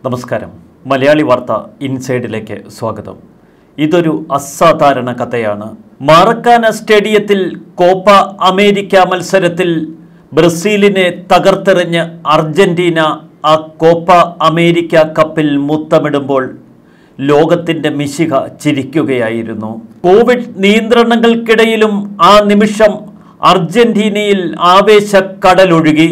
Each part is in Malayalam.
നമസ്കാരം മലയാളി വാർത്ത ഇൻസൈഡിലേക്ക് സ്വാഗതം ഇതൊരു അസാധാരണ കഥയാണ് മാറക്കാന സ്റ്റേഡിയത്തിൽ കോപ്പ അമേരിക്ക മത്സരത്തിൽ ബ്രസീലിനെ തകർത്തെറിഞ്ഞ് അർജന്റീന ആ കോപ്പ അമേരിക്ക കപ്പിൽ മുത്തമിടുമ്പോൾ ലോകത്തിൻ്റെ മിശിക ചിരിക്കുകയായിരുന്നു കോവിഡ് നിയന്ത്രണങ്ങൾക്കിടയിലും ആ നിമിഷം അർജന്റീനയിൽ ആവേശക്കടലൊഴുകി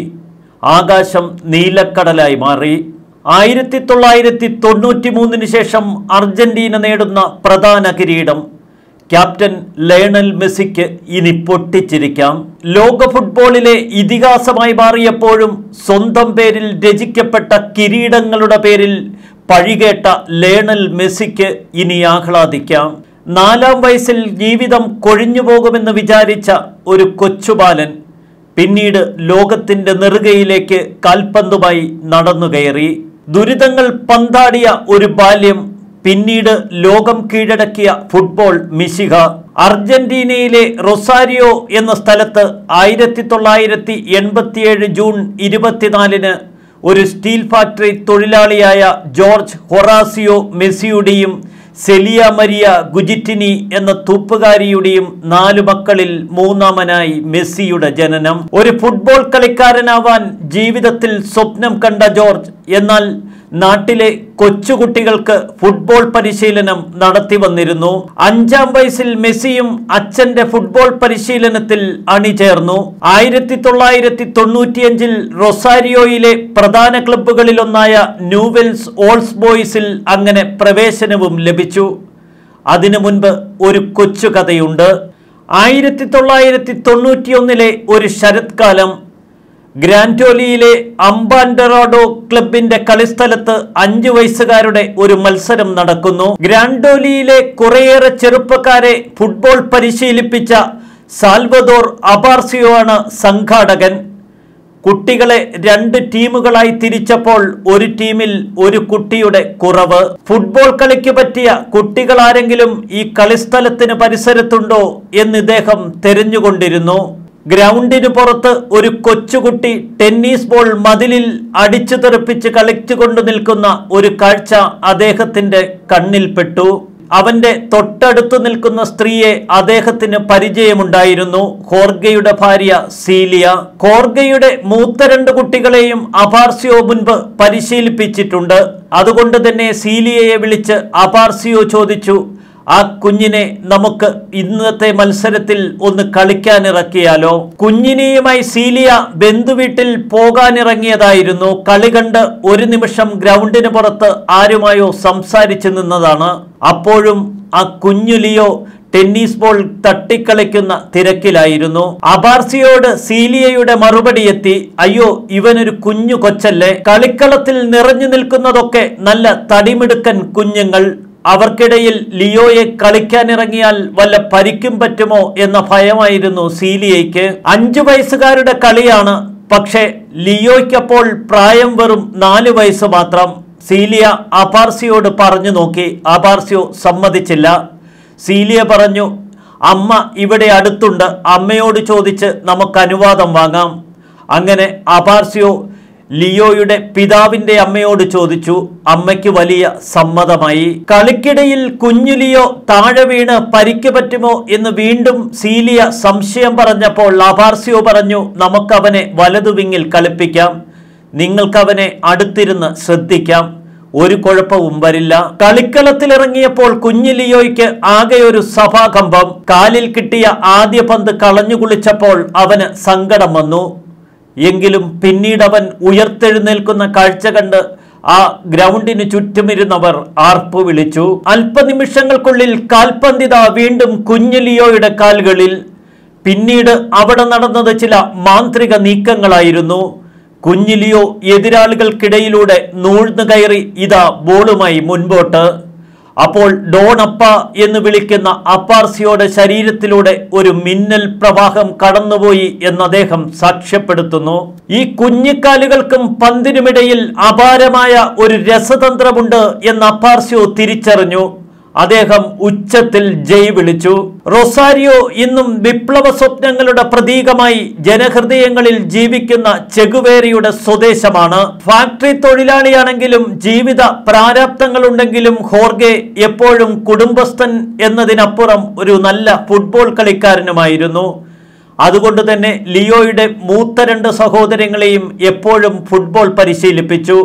ആകാശം നീലക്കടലായി മാറി ആയിരത്തി തൊള്ളായിരത്തി തൊണ്ണൂറ്റി മൂന്നിന് ശേഷം അർജന്റീന നേടുന്ന പ്രധാന കിരീടം ക്യാപ്റ്റൻ ലയണൽ മെസ്സിക്ക് ഇനി പൊട്ടിച്ചിരിക്കാം ലോക ഫുട്ബോളിലെ ഇതിഹാസമായി മാറിയപ്പോഴും സ്വന്തം പേരിൽ രചിക്കപ്പെട്ട കിരീടങ്ങളുടെ പേരിൽ പഴികേട്ട ലയണൽ മെസ്സിക്ക് ഇനി ആഹ്ലാദിക്കാം നാലാം വയസ്സിൽ ജീവിതം കൊഴിഞ്ഞു പോകുമെന്ന് വിചാരിച്ച ഒരു കൊച്ചുബാലൻ പിന്നീട് ലോകത്തിന്റെ നെറുകയിലേക്ക് കാൽപന്തുമായി നടന്നു കയറി ദുരിതങ്ങൾ പന്താടിയ ഒരു ബാല്യം പിന്നീട് ലോകം കീഴടക്കിയ ഫുട്ബോൾ മിശിക അർജന്റീനയിലെ റൊസാരിയോ എന്ന സ്ഥലത്ത് ആയിരത്തി തൊള്ളായിരത്തി എൺപത്തിയേഴ് ജൂൺ ഇരുപത്തിനാലിന് ഒരു സ്റ്റീൽ ഫാക്ടറി തൊഴിലാളിയായ ജോർജ് ഹൊറാസിയോ മെസ്സിയുടെയും സെലിയ മരിയ ഗുജിറ്റിനി എന്ന തൂപ്പുകാരിയുടെയും നാലു മക്കളിൽ മൂന്നാമനായി മെസ്സിയുടെ ജനനം ഒരു ഫുട്ബോൾ കളിക്കാരനാവാൻ ജീവിതത്തിൽ സ്വപ്നം കണ്ട ജോർജ് എന്നാൽ നാട്ടിലെ കൊച്ചുകുട്ടികൾക്ക് ഫുട്ബോൾ പരിശീലനം നടത്തി വന്നിരുന്നു അഞ്ചാം വയസ്സിൽ മെസ്സിയും അച്ഛന്റെ ഫുട്ബോൾ പരിശീലനത്തിൽ അണിചേർന്നു ആയിരത്തി തൊള്ളായിരത്തി തൊണ്ണൂറ്റിയഞ്ചിൽ റൊസാരിയോയിലെ പ്രധാന ക്ലബ്ബുകളിലൊന്നായ ന്യൂവെൽസ് ഓൾസ് ബോയ്സിൽ അങ്ങനെ പ്രവേശനവും ലഭിച്ചു അതിനു മുൻപ് ഒരു കൊച്ചു കഥയുണ്ട് ആയിരത്തി തൊള്ളായിരത്തി തൊണ്ണൂറ്റിയൊന്നിലെ ഒരു ശരത്കാലം ഗ്രാൻറ്റോലിയിലെ അംബാൻഡറാഡോ ക്ലബിന്റെ കളിസ്ഥലത്ത് അഞ്ചു വയസ്സുകാരുടെ ഒരു മത്സരം നടക്കുന്നു ഗ്രാൻഡോലിയിലെ കുറേയേറെ ചെറുപ്പക്കാരെ ഫുട്ബോൾ പരിശീലിപ്പിച്ച സാൽവദോർ അബാർസിയോ ആണ് സംഘാടകൻ കുട്ടികളെ രണ്ട് ടീമുകളായി തിരിച്ചപ്പോൾ ഒരു ടീമിൽ ഒരു കുട്ടിയുടെ കുറവ് ഫുട്ബോൾ കളിക്ക് പറ്റിയ കുട്ടികൾ ആരെങ്കിലും ഈ കളിസ്ഥലത്തിന് പരിസരത്തുണ്ടോ എന്ന് ഇദ്ദേഹം തെരഞ്ഞുകൊണ്ടിരുന്നു ഗ്രൗണ്ടിന് പുറത്ത് ഒരു കൊച്ചുകുട്ടി ടെന്നീസ് ബോൾ മതിലിൽ അടിച്ചു തെറിപ്പിച്ച് കളിച്ചുകൊണ്ട് നിൽക്കുന്ന ഒരു കാഴ്ച അദ്ദേഹത്തിന്റെ കണ്ണിൽപ്പെട്ടു അവന്റെ തൊട്ടടുത്തു നിൽക്കുന്ന സ്ത്രീയെ അദ്ദേഹത്തിന് പരിചയമുണ്ടായിരുന്നു ഹോർഗയുടെ ഭാര്യ സീലിയ ഹോർഗയുടെ മൂത്ത രണ്ട് കുട്ടികളെയും അപാർസിയോ മുൻപ് പരിശീലിപ്പിച്ചിട്ടുണ്ട് അതുകൊണ്ട് തന്നെ സീലിയയെ വിളിച്ച് അപാർസിയോ ചോദിച്ചു ആ കുഞ്ഞിനെ നമുക്ക് ഇന്നത്തെ മത്സരത്തിൽ ഒന്ന് കളിക്കാനിറക്കിയാലോ കുഞ്ഞിനെയുമായി സീലിയ ബന്ധുവീട്ടിൽ പോകാനിറങ്ങിയതായിരുന്നു കളി കണ്ട് ഒരു നിമിഷം ഗ്രൗണ്ടിന് പുറത്ത് ആരുമായോ സംസാരിച്ചു നിന്നതാണ് അപ്പോഴും ആ കുഞ്ഞു ലിയോ ടെന്നീസ് ബോൾ തട്ടിക്കളിക്കുന്ന തിരക്കിലായിരുന്നു അബാർസിയോട് സീലിയയുടെ മറുപടി എത്തി അയ്യോ ഇവനൊരു കുഞ്ഞു കൊച്ചല്ലേ കളിക്കളത്തിൽ നിറഞ്ഞു നിൽക്കുന്നതൊക്കെ നല്ല തടിമിടുക്കൻ കുഞ്ഞുങ്ങൾ അവർക്കിടയിൽ ലിയോയെ കളിക്കാനിറങ്ങിയാൽ വല്ല പരിക്കും പറ്റുമോ എന്ന ഭയമായിരുന്നു സീലിയയ്ക്ക് അഞ്ചു വയസ്സുകാരുടെ കളിയാണ് പക്ഷേ ലിയോയ്ക്കപ്പോൾ പ്രായം വെറും നാല് വയസ്സ് മാത്രം സീലിയ അപാർസിയോട് പറഞ്ഞു നോക്കി അപാർസിയോ സമ്മതിച്ചില്ല സീലിയ പറഞ്ഞു അമ്മ ഇവിടെ അടുത്തുണ്ട് അമ്മയോട് ചോദിച്ച് നമുക്ക് അനുവാദം വാങ്ങാം അങ്ങനെ അപാർസിയോ ലിയോയുടെ പിതാവിന്റെ അമ്മയോട് ചോദിച്ചു അമ്മയ്ക്ക് വലിയ സമ്മതമായി കളിക്കിടയിൽ കുഞ്ഞു ലിയോ താഴെ വീണ് പരിക്ക് പറ്റുമോ എന്ന് വീണ്ടും സീലിയ സംശയം പറഞ്ഞപ്പോൾ അപാർസിയോ പറഞ്ഞു നമുക്കവനെ വലതുവിങ്ങിൽ കളിപ്പിക്കാം നിങ്ങൾക്കവനെ അടുത്തിരുന്ന് ശ്രദ്ധിക്കാം ഒരു കുഴപ്പവും വരില്ല കളിക്കളത്തിലിറങ്ങിയപ്പോൾ കുഞ്ഞു ലിയോയ്ക്ക് ആകെ ഒരു സഭാകമ്പം കാലിൽ കിട്ടിയ ആദ്യ പന്ത് കളഞ്ഞു കുളിച്ചപ്പോൾ അവന് സങ്കടം വന്നു എങ്കിലും പിന്നീട് അവൻ ഉയർത്തെഴുന്നേൽക്കുന്ന കാഴ്ച കണ്ട് ആ ഗ്രൗണ്ടിന് ചുറ്റുമിരുന്നവർ ആർപ്പു വിളിച്ചു അല്പനിമിഷങ്ങൾക്കുള്ളിൽ കാൽപന്തിത വീണ്ടും കുഞ്ഞു ലിയോയുടെ കാലുകളിൽ പിന്നീട് അവിടെ നടന്നത് ചില മാന്ത്രിക നീക്കങ്ങളായിരുന്നു കുഞ്ഞിലിയോ എതിരാളികൾക്കിടയിലൂടെ നൂഴ്ന്നു കയറി ഇതാ ബോളുമായി മുൻപോട്ട് അപ്പോൾ ഡോണപ്പ എന്ന് വിളിക്കുന്ന അപ്പാർസിയോടെ ശരീരത്തിലൂടെ ഒരു മിന്നൽ പ്രവാഹം കടന്നുപോയി എന്ന് അദ്ദേഹം സാക്ഷ്യപ്പെടുത്തുന്നു ഈ കുഞ്ഞിക്കാലുകൾക്കും പന്തിനുമിടയിൽ അപാരമായ ഒരു രസതന്ത്രമുണ്ട് എന്ന് അപ്പാർസിയോ തിരിച്ചറിഞ്ഞു അദ്ദേഹം ഉച്ചത്തിൽ ജയ് വിളിച്ചു റൊസാരിയോ ഇന്നും വിപ്ലവ സ്വപ്നങ്ങളുടെ പ്രതീകമായി ജനഹൃദയങ്ങളിൽ ജീവിക്കുന്ന ചെഗുവേരയുടെ സ്വദേശമാണ് ഫാക്ടറി തൊഴിലാളിയാണെങ്കിലും ജീവിത പ്രാരാബ്ദങ്ങളുണ്ടെങ്കിലും ഹോർഗെ എപ്പോഴും കുടുംബസ്ഥൻ എന്നതിനപ്പുറം ഒരു നല്ല ഫുട്ബോൾ കളിക്കാരനുമായിരുന്നു അതുകൊണ്ട് തന്നെ ലിയോയുടെ മൂത്ത രണ്ട് സഹോദരങ്ങളെയും എപ്പോഴും ഫുട്ബോൾ പരിശീലിപ്പിച്ചു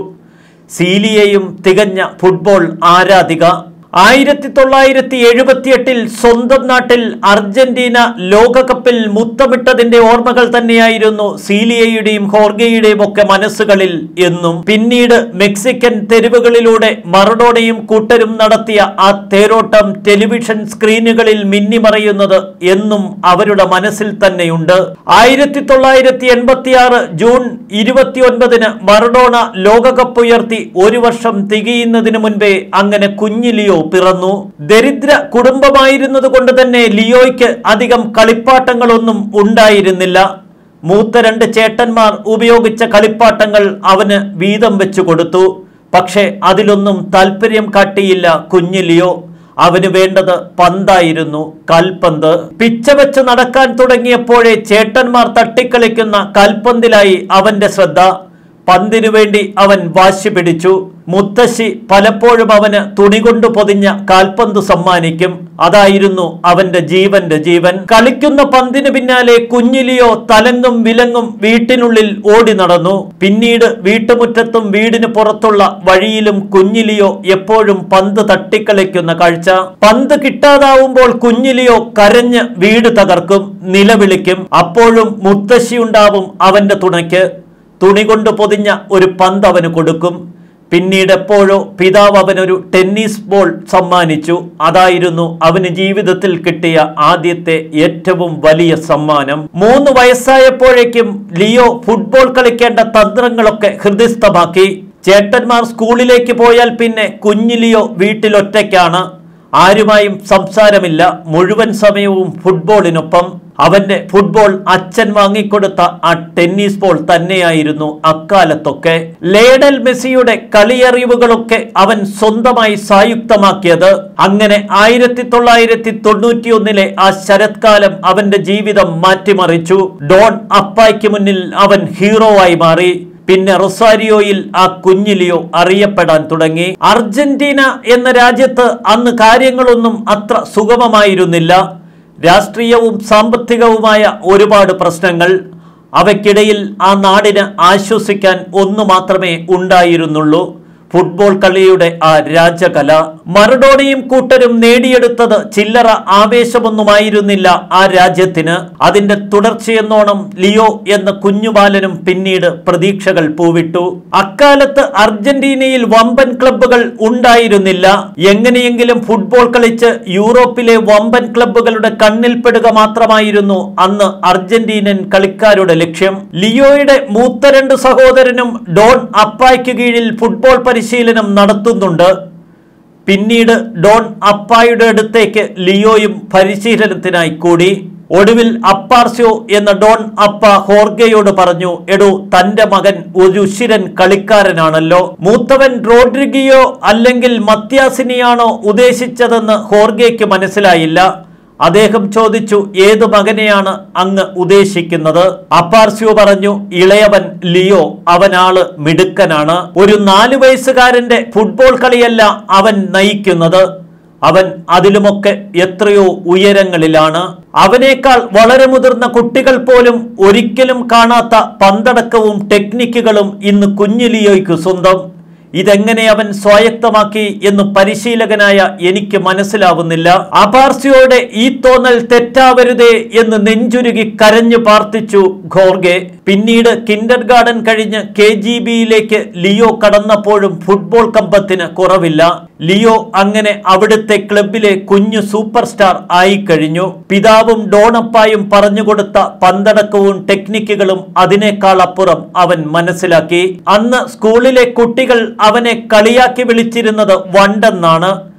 സീലിയയും തികഞ്ഞ ഫുട്ബോൾ ആരാധിക ആയിരത്തി തൊള്ളായിരത്തി എഴുപത്തിയെട്ടിൽ സ്വന്തം നാട്ടിൽ അർജന്റീന ലോകകപ്പിൽ മുത്തമിട്ടതിന്റെ ഓർമ്മകൾ തന്നെയായിരുന്നു സീലിയയുടെയും ഹോർഗയുടെയും ഒക്കെ മനസ്സുകളിൽ എന്നും പിന്നീട് മെക്സിക്കൻ തെരുവുകളിലൂടെ മറഡോണയും കൂട്ടരും നടത്തിയ ആ തേരോട്ടം ടെലിവിഷൻ സ്ക്രീനുകളിൽ മിന്നിമറയുന്നത് എന്നും അവരുടെ മനസ്സിൽ തന്നെയുണ്ട് ആയിരത്തി തൊള്ളായിരത്തി എൺപത്തി ആറ് ജൂൺ ഇരുപത്തിയൊൻപതിന് മറഡോണ ലോകകപ്പ് ഉയർത്തി ഒരു വർഷം തികയുന്നതിന് മുൻപേ അങ്ങനെ കുഞ്ഞു ലിയോ പിറന്നു ദരിദ്ര കുടുംബമായിരുന്നത് കൊണ്ട് തന്നെ ലിയോയ്ക്ക് അധികം കളിപ്പാട്ടങ്ങളൊന്നും ഉണ്ടായിരുന്നില്ല മൂത്ത രണ്ട് ചേട്ടന്മാർ ഉപയോഗിച്ച കളിപ്പാട്ടങ്ങൾ അവന് വീതം വെച്ചു കൊടുത്തു പക്ഷെ അതിലൊന്നും താല്പര്യം കാട്ടിയില്ല കുഞ്ഞു ലിയോ അവന് വേണ്ടത് പന്തായിരുന്നു കാൽപന്ത് പിച്ച വെച്ച് നടക്കാൻ തുടങ്ങിയപ്പോഴേ ചേട്ടന്മാർ തട്ടിക്കളിക്കുന്ന കാൽപന്തിലായി അവന്റെ ശ്രദ്ധ പന്തിനു വേണ്ടി അവൻ വാശി പിടിച്ചു മുത്തശ്ശി പലപ്പോഴും അവന് തുണി കൊണ്ട് പൊതിഞ്ഞ കാൽപന്ത് സമ്മാനിക്കും അതായിരുന്നു അവന്റെ ജീവന്റെ ജീവൻ കളിക്കുന്ന പന്തിന് പിന്നാലെ കുഞ്ഞിലിയോ തലങ്ങും വിലങ്ങും വീട്ടിനുള്ളിൽ ഓടി നടന്നു പിന്നീട് വീട്ടുമുറ്റത്തും വീടിന് പുറത്തുള്ള വഴിയിലും കുഞ്ഞിലിയോ എപ്പോഴും പന്ത് തട്ടിക്കളിക്കുന്ന കാഴ്ച പന്ത് കിട്ടാതാവുമ്പോൾ കുഞ്ഞിലിയോ കരഞ്ഞ് വീട് തകർക്കും നിലവിളിക്കും അപ്പോഴും മുത്തശ്ശിയുണ്ടാവും അവന്റെ തുണയ്ക്ക് തുണി കൊണ്ട് പൊതിഞ്ഞ ഒരു പന്ത് അവന് കൊടുക്കും പിന്നീട് എപ്പോഴോ പിതാവ് അവനൊരു ടെന്നീസ് ബോൾ സമ്മാനിച്ചു അതായിരുന്നു അവന് ജീവിതത്തിൽ കിട്ടിയ ആദ്യത്തെ ഏറ്റവും വലിയ സമ്മാനം മൂന്ന് വയസ്സായപ്പോഴേക്കും ലിയോ ഫുട്ബോൾ കളിക്കേണ്ട തന്ത്രങ്ങളൊക്കെ ഹൃദയസ്ഥമാക്കി ചേട്ടന്മാർ സ്കൂളിലേക്ക് പോയാൽ പിന്നെ കുഞ്ഞു ലിയോ വീട്ടിലൊറ്റയ്ക്കാണ് ആരുമായും സംസാരമില്ല മുഴുവൻ സമയവും ഫുട്ബോളിനൊപ്പം അവന്റെ ഫുട്ബോൾ അച്ഛൻ വാങ്ങിക്കൊടുത്ത ആ ടെന്നീസ് ബോൾ തന്നെയായിരുന്നു അക്കാലത്തൊക്കെ ലേഡൽ മെസ്സിയുടെ കളിയറിവുകളൊക്കെ അവൻ സ്വന്തമായി സായുക്തമാക്കിയത് അങ്ങനെ ആയിരത്തി തൊള്ളായിരത്തി തൊണ്ണൂറ്റിയൊന്നിലെ ആ ശരത്കാലം അവന്റെ ജീവിതം മാറ്റിമറിച്ചു ഡോൺ അപ്പായ്ക്ക് മുന്നിൽ അവൻ ഹീറോ ആയി മാറി പിന്നെ റൊസാരിയോയിൽ ആ കുഞ്ഞിലിയോ അറിയപ്പെടാൻ തുടങ്ങി അർജന്റീന എന്ന രാജ്യത്ത് അന്ന് കാര്യങ്ങളൊന്നും അത്ര സുഗമമായിരുന്നില്ല രാഷ്ട്രീയവും സാമ്പത്തികവുമായ ഒരുപാട് പ്രശ്നങ്ങൾ അവയ്ക്കിടയിൽ ആ നാടിന് ആശ്വസിക്കാൻ ഒന്നു മാത്രമേ ഉണ്ടായിരുന്നുള്ളൂ ഫുട്ബോൾ കളിയുടെ ആ രാജകല മറഡോണയും കൂട്ടരും നേടിയെടുത്തത് ചില്ലറ ആവേശമൊന്നുമായിരുന്നില്ല ആ രാജ്യത്തിന് അതിന്റെ തുടർച്ചയെന്നോണം ലിയോ എന്ന കുഞ്ഞുബാലനും പിന്നീട് പ്രതീക്ഷകൾ പൂവിട്ടു അക്കാലത്ത് അർജന്റീനയിൽ വമ്പൻ ക്ലബ്ബുകൾ ഉണ്ടായിരുന്നില്ല എങ്ങനെയെങ്കിലും ഫുട്ബോൾ കളിച്ച് യൂറോപ്പിലെ വമ്പൻ ക്ലബ്ബുകളുടെ കണ്ണിൽപ്പെടുക മാത്രമായിരുന്നു അന്ന് അർജന്റീനൻ കളിക്കാരുടെ ലക്ഷ്യം ലിയോയുടെ മൂത്ത രണ്ട് സഹോദരനും ഡോൺ അപ്പായ്ക്ക് കീഴിൽ ഫുട്ബോൾ പരിശീലനം നടത്തുന്നുണ്ട് പിന്നീട് ഡോൺ അപ്പായുടെ അടുത്തേക്ക് ലിയോയും പരിശീലനത്തിനായി കൂടി ഒടുവിൽ അപ്പാർസ്യോ എന്ന ഡോൺ അപ്പ ഹോർഗയോട് പറഞ്ഞു എടോ തന്റെ മകൻ ഒരു ഉശിരൻ കളിക്കാരനാണല്ലോ മൂത്തവൻ റോഡ്രിഗിയോ അല്ലെങ്കിൽ മത്യാസിനിയാണോ ഉദ്ദേശിച്ചതെന്ന് ഹോർഗയ്ക്ക് മനസ്സിലായില്ല അദ്ദേഹം ചോദിച്ചു ഏത് മകനെയാണ് അങ്ങ് ഉദ്ദേശിക്കുന്നത് അപ്പാർസ്യോ പറഞ്ഞു ഇളയവൻ ലിയോ അവനാള് മിടുക്കനാണ് ഒരു നാലു വയസ്സുകാരന്റെ ഫുട്ബോൾ കളിയല്ല അവൻ നയിക്കുന്നത് അവൻ അതിലുമൊക്കെ എത്രയോ ഉയരങ്ങളിലാണ് അവനേക്കാൾ വളരെ മുതിർന്ന കുട്ടികൾ പോലും ഒരിക്കലും കാണാത്ത പന്തടക്കവും ടെക്നിക്കുകളും ഇന്ന് കുഞ്ഞു ലിയോയ്ക്ക് സ്വന്തം ഇതെങ്ങനെ അവൻ സ്വായത്തമാക്കി എന്ന് പരിശീലകനായ എനിക്ക് മനസ്സിലാവുന്നില്ല അപാർസിയോടെ ഈ തോന്നൽ തെറ്റാവരുതേ എന്ന് നെഞ്ചുരുകി കരഞ്ഞു പ്രാർത്ഥിച്ചു ഖോർഗെ പിന്നീട് കിൻഡർ ഗാർഡൻ കഴിഞ്ഞ് കെ ജി ബിയിലേക്ക് ലിയോ കടന്നപ്പോഴും ഫുട്ബോൾ കമ്പത്തിന് കുറവില്ല ലിയോ അങ്ങനെ അവിടുത്തെ ക്ലബിലെ കുഞ്ഞു സൂപ്പർ സ്റ്റാർ ആയിക്കഴിഞ്ഞു പിതാവും ഡോണപ്പായും പറഞ്ഞുകൊടുത്ത പന്തടക്കവും ടെക്നിക്കുകളും അതിനേക്കാൾ അപ്പുറം അവൻ മനസ്സിലാക്കി അന്ന് സ്കൂളിലെ കുട്ടികൾ അവനെ കളിയാക്കി വിളിച്ചിരുന്നത് വണ്ടെന്നാണ്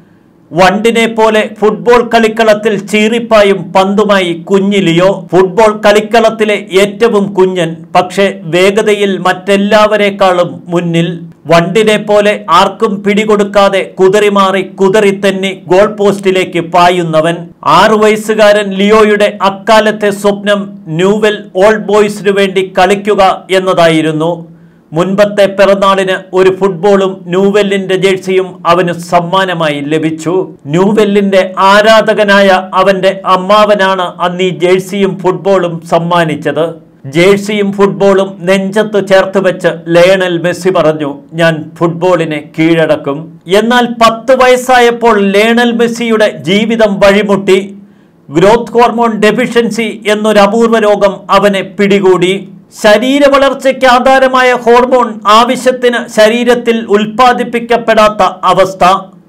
വണ്ടിനെ പോലെ ഫുട്ബോൾ കളിക്കളത്തിൽ ചീറിപ്പായും പന്തുമായി കുഞ്ഞ് ലിയോ ഫുട്ബോൾ കളിക്കളത്തിലെ ഏറ്റവും കുഞ്ഞൻ പക്ഷേ വേഗതയിൽ മറ്റെല്ലാവരെക്കാളും മുന്നിൽ വണ്ടിനെ പോലെ ആർക്കും പിടികൊടുക്കാതെ കുതറിമാറി കുതറിത്തന്നി ഗോൾ പോസ്റ്റിലേക്ക് പായുന്നവൻ ആറു വയസ്സുകാരൻ ലിയോയുടെ അക്കാലത്തെ സ്വപ്നം ന്യൂവെൽ ഓൾഡ് ബോയ്സിനു വേണ്ടി കളിക്കുക എന്നതായിരുന്നു മുൻപത്തെ പിറന്നാളിന് ഒരു ഫുട്ബോളും ന്യൂവെല്ലിന്റെ ജേഴ്സിയും അവന് സമ്മാനമായി ലഭിച്ചു ന്യൂവെല്ലിന്റെ ആരാധകനായ അവന്റെ അമ്മാവനാണ് അന്ന് ഈ ജേഴ്സിയും ഫുട്ബോളും സമ്മാനിച്ചത് ജേഴ്സിയും ഫുട്ബോളും നെഞ്ചത്ത് ചേർത്ത് വെച്ച് ലയണൽ മെസ്സി പറഞ്ഞു ഞാൻ ഫുട്ബോളിനെ കീഴടക്കും എന്നാൽ പത്ത് വയസ്സായപ്പോൾ ലയണൽ മെസ്സിയുടെ ജീവിതം വഴിമുട്ടി ഗ്രോത്ത് ഹോർമോൺ ഡെഫിഷ്യൻസി എന്നൊരു അപൂർവ രോഗം അവനെ പിടികൂടി ശരീര വളർച്ചയ്ക്ക് ആധാരമായ ഹോർമോൺ ആവശ്യത്തിന് ശരീരത്തിൽ ഉൽപ്പാദിപ്പിക്കപ്പെടാത്ത അവസ്ഥ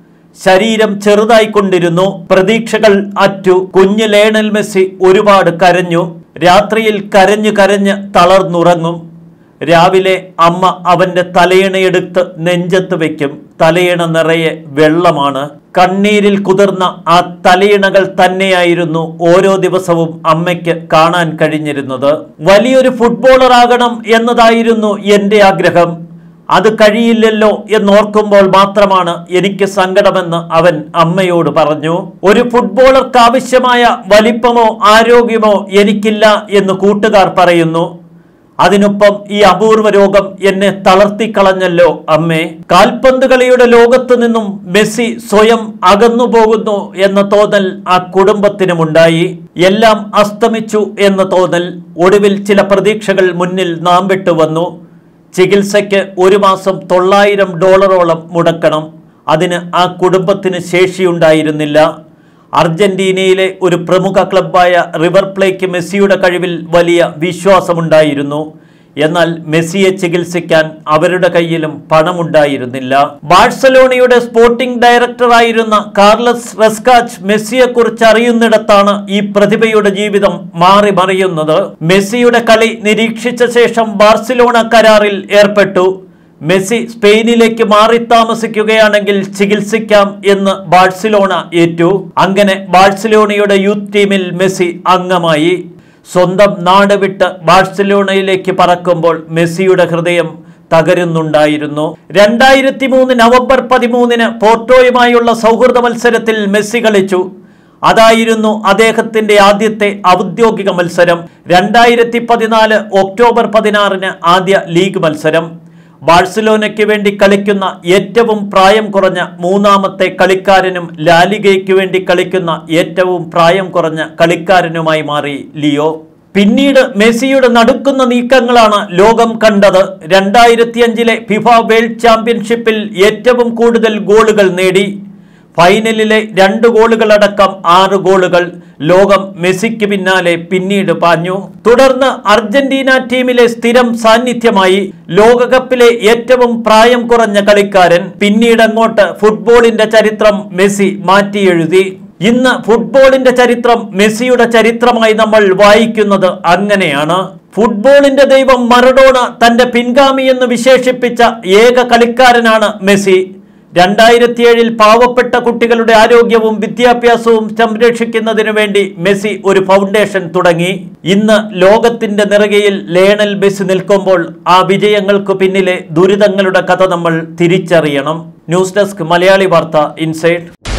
ശരീരം ചെറുതായിക്കൊണ്ടിരുന്നു പ്രതീക്ഷകൾ അറ്റു കുഞ്ഞ് ലേണൽ മെസ്സി ഒരുപാട് കരഞ്ഞു രാത്രിയിൽ കരഞ്ഞു കരഞ്ഞ് തളർന്നുറങ്ങും രാവിലെ അമ്മ അവന്റെ തലയിണയെടുത്ത് നെഞ്ചത്ത് വെക്കും തലയിണ നിറയെ വെള്ളമാണ് കണ്ണീരിൽ കുതിർന്ന ആ തലയിണകൾ തന്നെയായിരുന്നു ഓരോ ദിവസവും അമ്മയ്ക്ക് കാണാൻ കഴിഞ്ഞിരുന്നത് വലിയൊരു ഫുട്ബോളർ ആകണം എന്നതായിരുന്നു എൻ്റെ ആഗ്രഹം അത് കഴിയില്ലല്ലോ എന്നോർക്കുമ്പോൾ മാത്രമാണ് എനിക്ക് സങ്കടമെന്ന് അവൻ അമ്മയോട് പറഞ്ഞു ഒരു ഫുട്ബോളർക്ക് ആവശ്യമായ വലിപ്പമോ ആരോഗ്യമോ എനിക്കില്ല എന്ന് കൂട്ടുകാർ പറയുന്നു അതിനൊപ്പം ഈ അപൂർവ രോഗം എന്നെ തളർത്തിക്കളഞ്ഞല്ലോ അമ്മേ കാൽപന്ത് കളിയുടെ ലോകത്തു നിന്നും മെസ്സി സ്വയം അകന്നു പോകുന്നു എന്ന തോന്നൽ ആ കുടുംബത്തിനുമുണ്ടായി എല്ലാം അസ്തമിച്ചു എന്ന തോന്നൽ ഒടുവിൽ ചില പ്രതീക്ഷകൾ മുന്നിൽ നാം വിട്ടു വന്നു ചികിത്സയ്ക്ക് ഒരു മാസം തൊള്ളായിരം ഡോളറോളം മുടക്കണം അതിന് ആ കുടുംബത്തിന് ശേഷിയുണ്ടായിരുന്നില്ല അർജന്റീനയിലെ ഒരു പ്രമുഖ ക്ലബ്ബായ റിവർ പ്ലേക്ക് മെസ്സിയുടെ കഴിവിൽ വലിയ വിശ്വാസമുണ്ടായിരുന്നു എന്നാൽ മെസ്സിയെ ചികിത്സിക്കാൻ അവരുടെ കയ്യിലും പണമുണ്ടായിരുന്നില്ല ബാഴ്സലോണയുടെ സ്പോർട്ടിംഗ് ഡയറക്ടറായിരുന്ന കാർലസ് റെസ്കാച്ച് മെസ്സിയെക്കുറിച്ച് അറിയുന്നിടത്താണ് ഈ പ്രതിഭയുടെ ജീവിതം മാറി മറിയുന്നത് മെസ്സിയുടെ കളി നിരീക്ഷിച്ച ശേഷം ബാർസിലോണ കരാറിൽ ഏർപ്പെട്ടു മെസ്സി സ്പെയിനിലേക്ക് മാറി താമസിക്കുകയാണെങ്കിൽ ചികിത്സിക്കാം എന്ന് ബാഴ്സലോണ ഏറ്റു അങ്ങനെ ബാഴ്സലോണയുടെ യൂത്ത് ടീമിൽ മെസ്സി അംഗമായി സ്വന്തം നാട് വിട്ട് ബാഴ്സലോണയിലേക്ക് പറക്കുമ്പോൾ മെസ്സിയുടെ ഹൃദയം തകരുന്നുണ്ടായിരുന്നു രണ്ടായിരത്തി മൂന്ന് നവംബർ പതിമൂന്നിന് പോർട്ടോയുമായുള്ള സൗഹൃദ മത്സരത്തിൽ മെസ്സി കളിച്ചു അതായിരുന്നു അദ്ദേഹത്തിന്റെ ആദ്യത്തെ ഔദ്യോഗിക മത്സരം രണ്ടായിരത്തി പതിനാല് ഒക്ടോബർ പതിനാറിന് ആദ്യ ലീഗ് മത്സരം ബാഴ്സലോനയ്ക്ക് വേണ്ടി കളിക്കുന്ന ഏറ്റവും പ്രായം കുറഞ്ഞ മൂന്നാമത്തെ കളിക്കാരനും ലാലിഗയ്ക്ക് വേണ്ടി കളിക്കുന്ന ഏറ്റവും പ്രായം കുറഞ്ഞ കളിക്കാരനുമായി മാറി ലിയോ പിന്നീട് മെസ്സിയുടെ നടുക്കുന്ന നീക്കങ്ങളാണ് ലോകം കണ്ടത് രണ്ടായിരത്തി അഞ്ചിലെ ഫിഫ വേൾഡ് ചാമ്പ്യൻഷിപ്പിൽ ഏറ്റവും കൂടുതൽ ഗോളുകൾ നേടി ഫൈനലിലെ രണ്ട് ഗോളുകളടക്കം ആറ് ഗോളുകൾ ലോകം മെസ്സിക്ക് പിന്നാലെ പിന്നീട് പാഞ്ഞു തുടർന്ന് അർജന്റീന ടീമിലെ സ്ഥിരം സാന്നിധ്യമായി ലോകകപ്പിലെ ഏറ്റവും പ്രായം കുറഞ്ഞ കളിക്കാരൻ പിന്നീട് അങ്ങോട്ട് ഫുട്ബോളിന്റെ ചരിത്രം മെസ്സി മാറ്റിയെഴുതി ഇന്ന് ഫുട്ബോളിന്റെ ചരിത്രം മെസ്സിയുടെ ചരിത്രമായി നമ്മൾ വായിക്കുന്നത് അങ്ങനെയാണ് ഫുട്ബോളിന്റെ ദൈവം മറഡോണ തന്റെ പിൻഗാമി എന്ന് വിശേഷിപ്പിച്ച ഏക കളിക്കാരനാണ് മെസ്സി രണ്ടായിരത്തിയേഴിൽ പാവപ്പെട്ട കുട്ടികളുടെ ആരോഗ്യവും വിദ്യാഭ്യാസവും സംരക്ഷിക്കുന്നതിനു വേണ്ടി മെസ്സി ഒരു ഫൗണ്ടേഷൻ തുടങ്ങി ഇന്ന് ലോകത്തിന്റെ നിറകയിൽ ലേണൽ മെസ്സി നിൽക്കുമ്പോൾ ആ വിജയങ്ങൾക്ക് പിന്നിലെ ദുരിതങ്ങളുടെ കഥ നമ്മൾ തിരിച്ചറിയണം ന്യൂസ് ഡെസ്ക് മലയാളി വാർത്ത ഇൻസൈഡ്